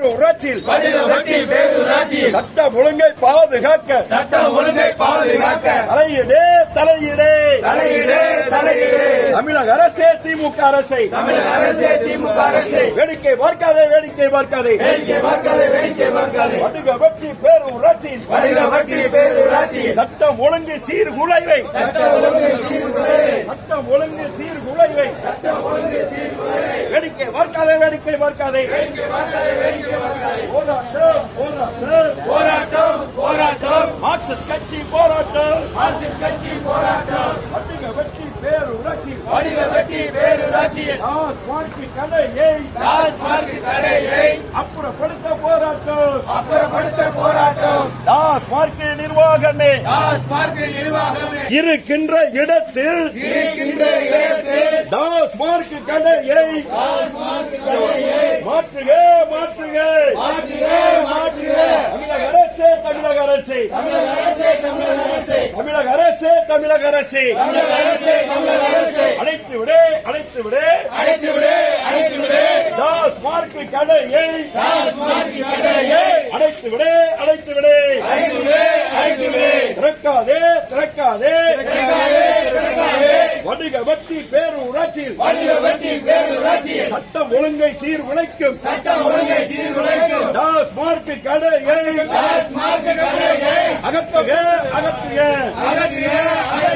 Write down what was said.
பேரூராட்சியில் வடிவவட்டி பேரூராட்சியில் சட்டம் ஒழுங்கை பாதுகாக்க சட்டம் ஒழுங்கை பாதுகாக்க தலையிடே தலையிடே தலையிடு தலையிடு தமிழக அரசே திமுக அரசை தமிழக அரசே திமுக அரசே வேடிக்கை பார்க்காதே வேடிக்கை பார்க்காதே வேடிக்கை பார்க்காதே வேடிக்கை பார்க்காதே வடுக வெற்றி பேரூராட்சியில் வடிவவட்டி பேரூராட்சியில் சட்டம் ஒழுங்கு சீர்குலைவை சட்ட ஒழுங்கு சீர்குலைவை சட்டம் ஒழுங்கு சீர்குலைவை வேடிக்கை பார்க்காதே வேடிக்கை பார்க்காதே போராட்டம் போராட்டம் போராட்டம் போராட்டம் மார்க்சிஸ்ட் கட்சி போராட்டம் மார்க்சிஸ்ட் கட்சி போராட்டம் வடுக வெற்றி பேரூராட்சி வடிவவட்டி பேரூராட்சியில் மாற்றி கடையை டாஸ்மார்க் தடையை அப்புறப்படுத்த போராட்டம் அப்புறப்படுத்த போராட்டம் டாஸ்மார்க் நிர்வாகமே டாஸ்மார்க் நிர்வாகமே இருக்கின்ற இடத்தில் இருக்கின்ற இடத்தில் டாஸ்மார்க் கடையை மாற்றுக மாற்றுக மாற்றுக மாற்றுக தமிழக அரசே தமிழக அரசே தமிழக அரசே தமிழக அரசே தமிழக அரசே தமிழக அரசே தமிழக அரசே தமிழக அரசே அழைத்து விடு அழைத்து விடு அழைத்து விடு அழைத்து விடு டாஸ்மார்க் கடையை டாஸ்மார்க் தடையை அழைத்து விடு அழைத்து விடு அழைத்து விடு அழைத்து விடு திறக்காதே திறக்காதே திறக்காதே திறக்காதே வடுக வட்டி பேரூராட்சியில் வடிவவட்டி பேரூராட்சியில் சட்டம் ஒழுங்கை சீர்குலைக்கும் சட்டம் ஒழுங்கை சீர்குலைக்கும் டாஸ்மார்க் கடையை டாஸ்மார்க் தடையை அகற்றுக அகற்றுக அகற்றுக